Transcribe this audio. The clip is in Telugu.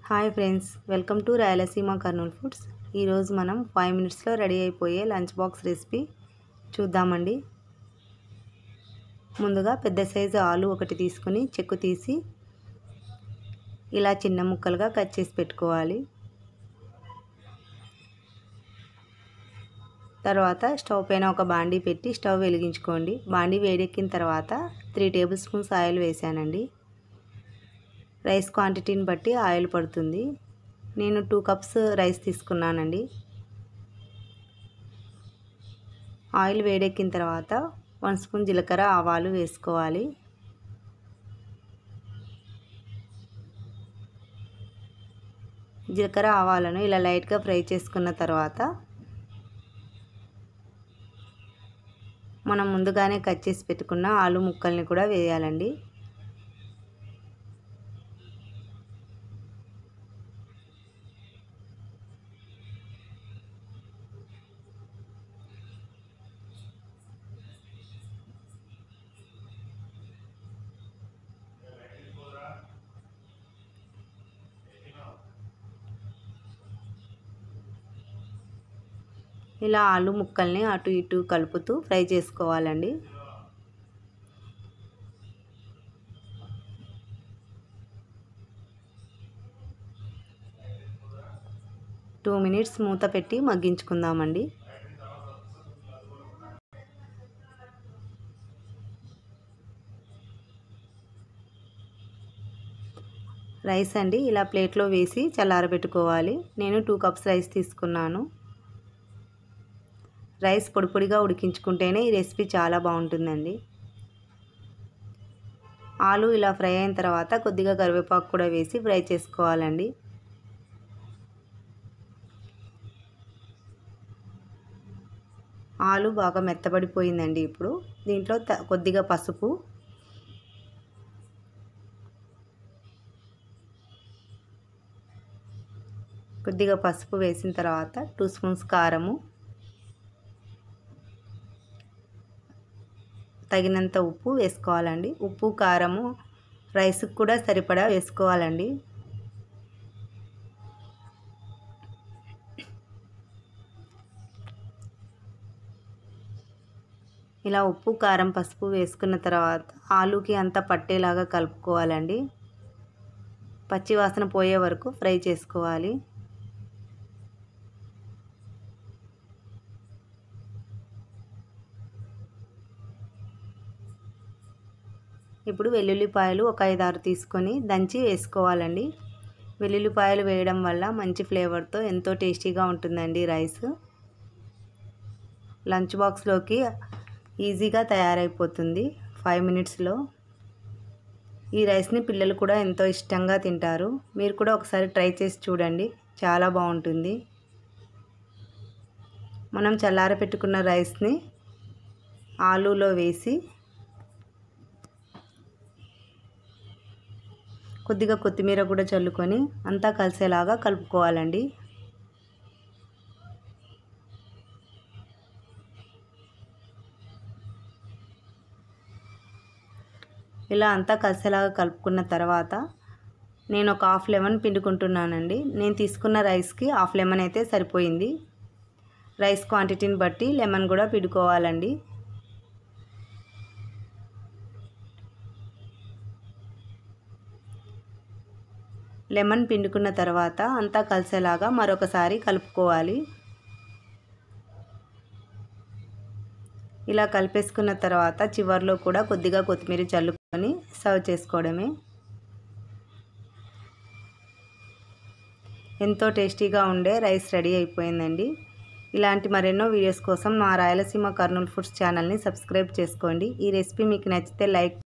hi friends welcome to Rayalaseema Kurnool foods ఈరోజు మనం ఫైవ్ మినిట్స్లో రెడీ అయిపోయే లంచ్ బాక్స్ రెసిపీ చూద్దామండి ముందుగా పెద్ద సైజు ఆలు ఒకటి తీసుకొని చెక్కు తీసి ఇలా చిన్న ముక్కలుగా కట్ చేసి పెట్టుకోవాలి తర్వాత స్టవ్ పైన ఒక బాండీ పెట్టి స్టవ్ వెలిగించుకోండి బాండీ వేడెక్కిన తర్వాత త్రీ టేబుల్ స్పూన్స్ ఆయిల్ వేసానండి రైస్ క్వాంటిటీని బట్టి ఆయిల్ పడుతుంది నేను టూ కప్స్ రైస్ తీసుకున్నానండి ఆయిల్ వేడెక్కిన తర్వాత వన్ స్పూన్ జీలకర్ర ఆవాలు వేసుకోవాలి జీలకర్ర ఆవాలను ఇలా లైట్గా ఫ్రై చేసుకున్న తర్వాత మనం ముందుగానే కట్ చేసి పెట్టుకున్న ఆలు ముక్కల్ని కూడా వేయాలండి ఇలా ఆలు ముక్కల్ని అటు ఇటు కలుపుతూ ఫ్రై చేసుకోవాలండి టూ మినిట్స్ మూత పెట్టి మగ్గించుకుందామండి రైస్ అండి ఇలా ప్లేట్లో వేసి చల్లారబెట్టుకోవాలి నేను టూ కప్స్ రైస్ తీసుకున్నాను రైస్ పొడి పొడిగా ఉడికించుకుంటేనే ఈ రెసిపీ చాలా బాగుంటుందండి ఆలు ఇలా ఫ్రై అయిన తర్వాత కొద్దిగా కరివేపాకు కూడా వేసి ఫ్రై చేసుకోవాలండి ఆలు బాగా మెత్తబడిపోయిందండి ఇప్పుడు దీంట్లో కొద్దిగా పసుపు కొద్దిగా పసుపు వేసిన తర్వాత టూ స్పూన్స్ కారము తగినంత ఉప్పు వేసుకోవాలండి ఉప్పు కారము రైస్కి కూడా సరిపడా వేసుకోవాలండి ఇలా ఉప్పు కారం పసుపు వేసుకున్న తర్వాత ఆలుకి అంతా పట్టేలాగా కలుపుకోవాలండి పచ్చి వాసన పోయే వరకు ఫ్రై చేసుకోవాలి ఇప్పుడు వెల్లుల్లిపాయలు ఒక ఐదు ఆరు తీసుకొని దంచి వేసుకోవాలండి వెల్లుల్లిపాయలు వేయడం వల్ల మంచి ఫ్లేవర్తో ఎంతో టేస్టీగా ఉంటుందండి రైస్ లంచ్ బాక్స్లోకి ఈజీగా తయారైపోతుంది ఫైవ్ మినిట్స్లో ఈ రైస్ని పిల్లలు కూడా ఎంతో ఇష్టంగా తింటారు మీరు కూడా ఒకసారి ట్రై చేసి చూడండి చాలా బాగుంటుంది మనం చల్లార పెట్టుకున్న రైస్ని ఆలూలో వేసి కొద్దిగా కొత్తిమీర కూడా చల్లుకొని అంతా కలిసేలాగా కలుపుకోవాలండి ఇలా అంతా కలిసేలాగా కలుపుకున్న తర్వాత నేను ఒక హాఫ్ లెమన్ పిండుకుంటున్నానండి నేను తీసుకున్న రైస్కి హాఫ్ లెమన్ అయితే సరిపోయింది రైస్ క్వాంటిటీని బట్టి లెమన్ కూడా పిండుకోవాలండి లెమన్ పిండుకున్న తర్వాత అంతా కలిసేలాగా మరొకసారి కలుపుకోవాలి ఇలా కలిపేసుకున్న తర్వాత చివరిలో కూడా కొద్దిగా కొత్తిమీర చల్లుకొని సర్వ్ చేసుకోవడమే ఎంతో టేస్టీగా ఉండే రైస్ రెడీ అయిపోయిందండి ఇలాంటి మరెన్నో వీడియోస్ కోసం మా రాయలసీమ కర్నూలు ఫుడ్స్ ఛానల్ని సబ్స్క్రైబ్ చేసుకోండి ఈ రెసిపీ మీకు నచ్చితే లైక్